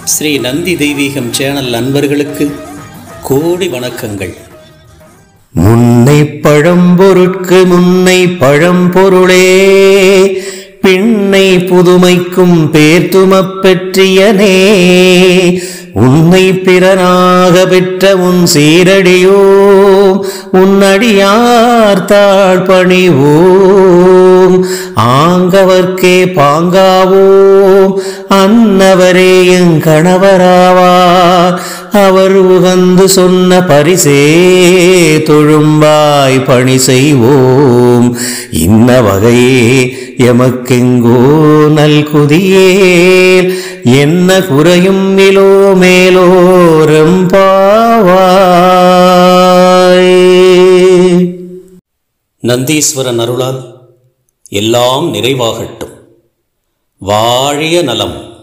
ஸ்ரீ நந்தி தெய்வீகம் சேனல் நண்பர்களுக்கு கோடி வணக்கங்கள் முன்னை பழம்பொருட்கு முன்னை பழம்பொருளே பின்னை புதுமைக்கும் பேர்த்துமப் பெற்றியனே உன்னை பிறனாக பெற்ற உன் சீரடியோ உன்னடியார் தாழ் பணிவோம் ஆங்கவர்க்கே பாங்காவோம் அன்னவரே என் கணவராவார் அவர் உகந்து சொன்ன பரிசே தொழும்பாய் பணி செய்வோம் இன்ன வகையே எமக்கெங்கோ நல்குதியேல் என்ன குறையும் இலோ மேலோரம் பாவாய் நந்தீஸ்வரன் அருளால் எல்லாம் நிறைவாகட்டும் வாழிய நலம்